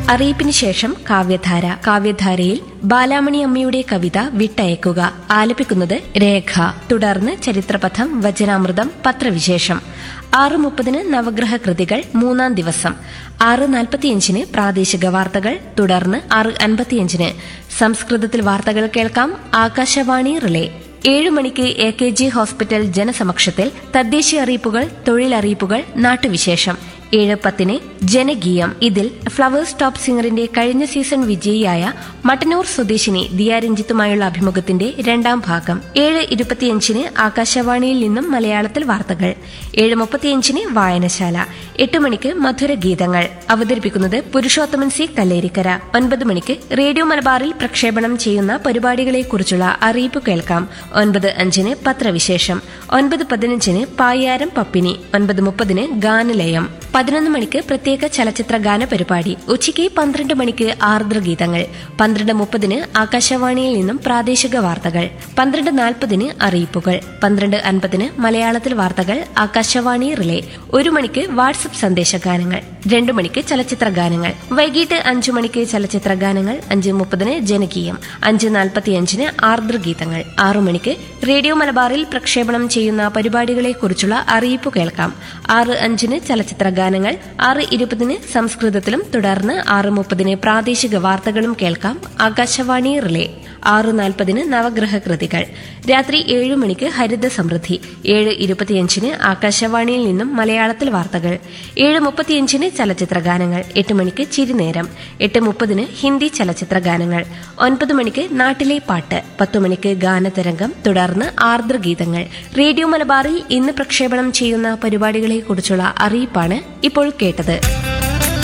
അറിയിപ്പിന് ശേഷം കാവ്യധാര കാവ്യധാരയിൽ ബാലാമണി അമ്മയുടെ കവിത വിട്ടയക്കുക ആലപിക്കുന്നത് രേഖ തുടർന്ന് ചരിത്രപഥം വചനാമൃതം പത്രവിശേഷം ആറ് മുപ്പതിന് നവഗ്രഹ കൃതികൾ മൂന്നാം ദിവസം ആറ് നാൽപ്പത്തിയഞ്ചിന് പ്രാദേശിക വാർത്തകൾ തുടർന്ന് ആറ് അൻപത്തിയഞ്ചിന് സംസ്കൃതത്തിൽ വാർത്തകൾ കേൾക്കാം ആകാശവാണി റിലേ ഏഴു മണിക്ക് എ കെ ജി ഹോസ്പിറ്റൽ ജനസമക്ഷത്തിൽ തദ്ദേശീയ അറിയിപ്പുകൾ തൊഴിലറിയിപ്പുകൾ നാട്ടുവിശേഷം ഏഴ് പത്തിന് ജനകീയം ഇതിൽ ഫ്ലവേഴ്സ് ടോപ്പ് സിംഗറിന്റെ കഴിഞ്ഞ സീസൺ വിജയിയായ മട്ടന്നൂർ സ്വദേശിനി ദിയാരഞ്ജിത്തുമായുള്ള അഭിമുഖത്തിന്റെ രണ്ടാം ഭാഗം ഏഴ് ഇരുപത്തിയഞ്ചിന് ആകാശവാണിയിൽ നിന്നും മലയാളത്തിൽ വാർത്തകൾ ഏഴ് മുപ്പത്തിയഞ്ചിന് വായനശാല എട്ട് മണിക്ക് മധുരഗീതങ്ങൾ അവതരിപ്പിക്കുന്നത് പുരുഷോത്തമൻ സി കല്ലേരിക്കര ഒൻപത് മണിക്ക് റേഡിയോ മലബാറിൽ പ്രക്ഷേപണം ചെയ്യുന്ന പരിപാടികളെക്കുറിച്ചുള്ള അറിയിപ്പ് കേൾക്കാം ഒൻപത് അഞ്ചിന് പത്രവിശേഷം ഒൻപത് പതിനഞ്ചിന് പായാരം പപ്പിനി ഒൻപത് മുപ്പതിന് ഗാനലയം പതിനൊന്ന് മണിക്ക് പ്രത്യേക ചലച്ചിത്ര ഗാന പരിപാടി ഉച്ചയ്ക്ക് പന്ത്രണ്ട് മണിക്ക് ആർദ്രഗീതങ്ങൾ പന്ത്രണ്ട് മുപ്പതിന് ആകാശവാണിയിൽ നിന്നും പ്രാദേശിക വാർത്തകൾ പന്ത്രണ്ട് നാൽപ്പതിന് അറിയിപ്പുകൾ പന്ത്രണ്ട് അൻപതിന് മലയാളത്തിൽ വാർത്തകൾ ആകാശവാണി റിലേ ഒരു മണിക്ക് വാട്സപ്പ് സന്ദേശ ഗാനങ്ങൾ രണ്ടു മണിക്ക് ചലച്ചിത്ര ഗാനങ്ങൾ വൈകിട്ട് അഞ്ചു മണിക്ക് ചലച്ചിത്ര ഗാനങ്ങൾ അഞ്ച് മുപ്പതിന് ജനകീയം അഞ്ച് നാൽപ്പത്തിയഞ്ചിന് ആർദ്രഗീതങ്ങൾ ആറു മണിക്ക് റേഡിയോ മലബാറിൽ പ്രക്ഷേപണം ചെയ്യുന്ന പരിപാടികളെക്കുറിച്ചുള്ള അറിയിപ്പ് കേൾക്കാം ആറ് അഞ്ചിന് ചലച്ചിത്ര ഗാനങ്ങൾ ആറ് ഇരുപതിന് സംസ്കൃതത്തിലും തുടർന്ന് ആറ് മുപ്പതിന് പ്രാദേശിക വാർത്തകളും കേൾക്കാം ആകാശവാണി റിലേ ആറ് നാൽപ്പതിന് നവഗ്രഹ കൃതികൾ രാത്രി ഏഴ് മണിക്ക് ഹരിത സമൃദ്ധി ഏഴ് ഇരുപത്തിയഞ്ചിന് ആകാശവാണിയിൽ നിന്നും മലയാളത്തിൽ വാർത്തകൾ ഏഴ് മുപ്പത്തിയഞ്ചിന് ചലച്ചിത്ര ഗാനങ്ങൾ എട്ട് മണിക്ക് ചിരിനേരം എട്ട് മുപ്പതിന് ഹിന്ദി ചലച്ചിത്ര ഗാനങ്ങൾ ഒൻപത് മണിക്ക് നാട്ടിലെ പാട്ട് പത്തു മണിക്ക് ഗാനതരംഗം തുടർന്ന് ആർദ്രഗീതങ്ങൾ റേഡിയോ മലബാറിൽ ഇന്ന് പ്രക്ഷേപണം ചെയ്യുന്ന പരിപാടികളെക്കുറിച്ചുള്ള അറിയിപ്പാണ് ഇപ്പോൾ കേട്ടത്